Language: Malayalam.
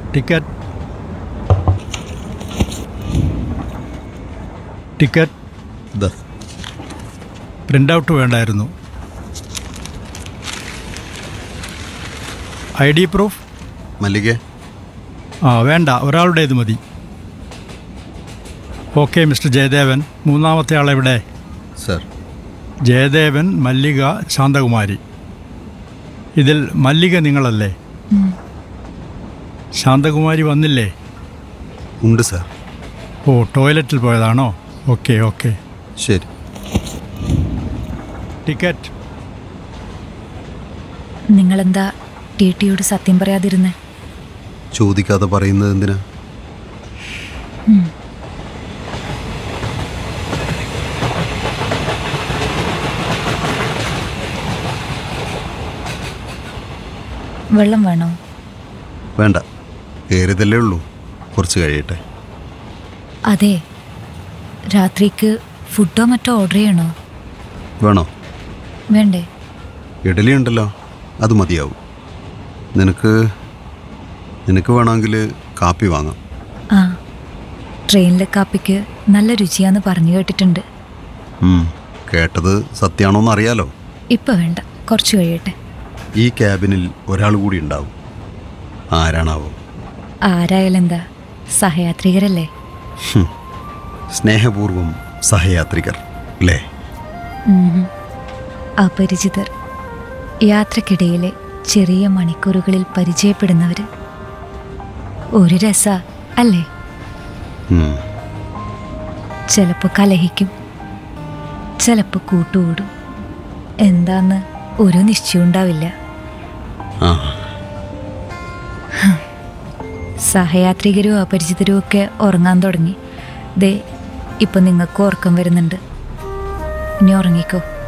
ടിക്കറ്റ് ടിക്കറ്റ് ഇതാ പ്രിൻ്റ് ഔട്ട് വേണ്ടായിരുന്നു ഐ ഡി പ്രൂഫ് മല്ലികേ ആ വേണ്ട ഒരാളുടേത് മതി ഓക്കെ മിസ്റ്റർ ജയദേവൻ മൂന്നാമത്തെ ആളെവിടെ സർ ജയദേവൻ മല്ലിക ശാന്തകുമാരി ഇതിൽ മല്ലിക നിങ്ങളല്ലേ ശാന്തകുമാരി വന്നില്ലേ ഉണ്ട് സർ ഓ ടോയ്ലറ്റിൽ പോയതാണോ ഓക്കെ ഓക്കെ ശരി ടിക്കറ്റ് നിങ്ങളെന്താ ടി ടിയോട് സത്യം പറയാതിരുന്നേ ചോദിക്കാതെ പറയുന്നത് എന്തിനാ വെള്ളം വേണോ വേണ്ട കയറിയതല്ലേ ഉള്ളൂ കുറച്ച് കഴിയട്ടെ അതെ രാത്രിക്ക് ഫുഡോ മറ്റോ ഓർഡർ ചെയ്യണോ വേണോ വേണ്ടേ ഇഡലി ഉണ്ടല്ലോ അത് മതിയാവും നിനക്ക് നിനക്ക് വേണമെങ്കിൽ കാപ്പി വാങ്ങാം ആ ട്രെയിനിലെ കാപ്പിക്ക് നല്ല രുചിയാന്ന് പറഞ്ഞു കേട്ടിട്ടുണ്ട് ഉം, കേട്ടത് സത്യാണോന്ന് അറിയാലോ ഇപ്പം വേണ്ട കുറച്ച് കഴിയട്ടെ ഈ ക്യാബിനിൽ ഒരാൾ കൂടി ഉണ്ടാവും ആരാണാവോ ആരായാലും എന്താ സഹയാത്രികരല്ലേ ഹും, സ്നേഹപൂർവം സഹയാത്രികർ അല്ലേ ഉം. അപരിചിതർ യാത്രക്കിടയിലെ ചെറിയ മണിക്കൂറുകളിൽ പരിചയപ്പെടുന്നവർ ഒരു രസ അല്ലേ ഉം, ചിലപ്പോൾ കലഹിക്കും ചിലപ്പോൾ കൂട്ടുകൂടും എന്താന്ന് ഒരു നിശ്ചയം ഉണ്ടാവില്ല ആ സഹയാത്രികരും അപരിചിതരും ഒക്കെ ഉറങ്ങാൻ തുടങ്ങി ദേ ഇപ്പം നിങ്ങൾക്ക് ഉറക്കം വരുന്നുണ്ട് ഇനി ഉറങ്ങിക്കോ